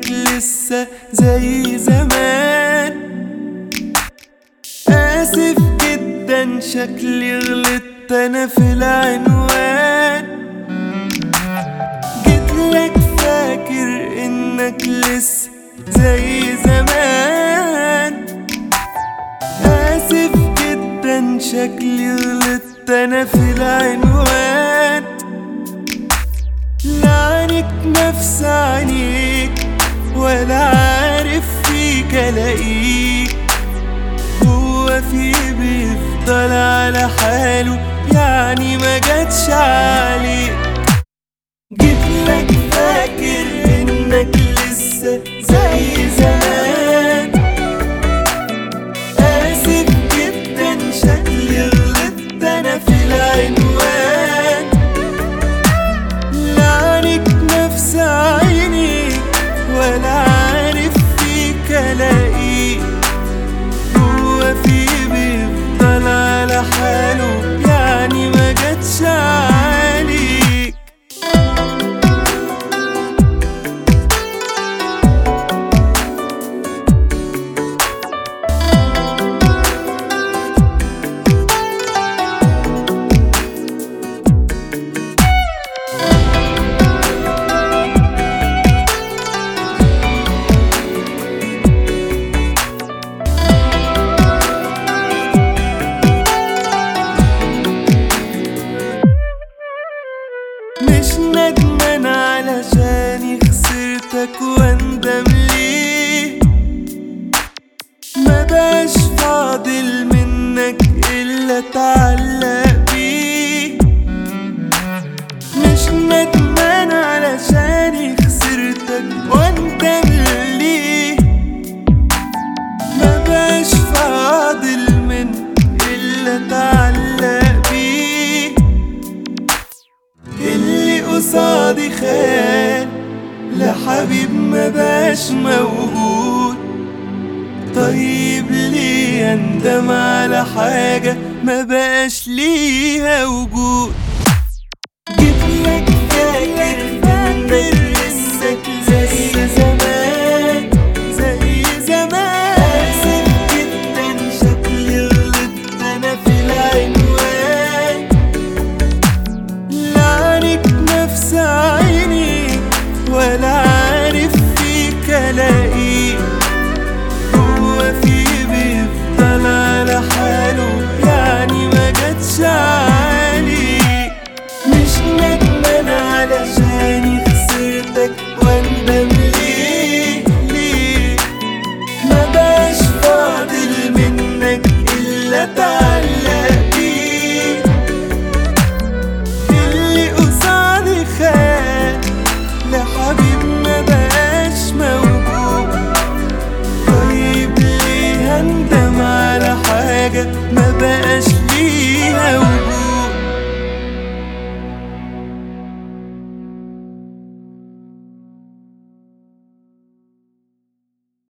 انك لسه زي زمان اسف جدا شكلي غلطت انا في العنوان جيتلك فاكر انك لسه زي زمان اسف جدا شكلي غلطت انا في العنوان لعنك نفس عينيك ولا عارف فيك الاقيك هو في بيفضل على حاله يعني ما جاتش عليك جيتلك فاكر انك لسه زي زمان اسف جدا شكلي غلطت انا في العنوان لعنك نفس عينيك ولا عارف فيك الاقيك هو في بيفضل على حاله يعني ما جاتش عليك مش ندمان علشاني خسرتك واندم ليه ما بقاش فاضل منك الا اتعلق بيه مش ندمان علشاني خسرتك واندم ليه ما بقاش فاضل منك الا اتعلق بيه اللي قصادي خان لحبيب ما بقاش موجود طيب ليه اندم على حاجة ما بقاش ليها وجود جيتلك فاكر انك لسه زي زمان زي زمان اسف جدا شكلي غلطت انا في العنوان لعنك نفس عينيك ولا عارف فيك الاقيك هو في بيفضل على حاله يعني ما جاتش عليك مش ندمان علشاني خسرتك واندم ليه ليه ما بقاش فاضل منك الا اتعلق بيك اللي قصادي خان لحبيب ما بقاش موجود طيب ليه هندم على حاجة ما بقاش ليها وجود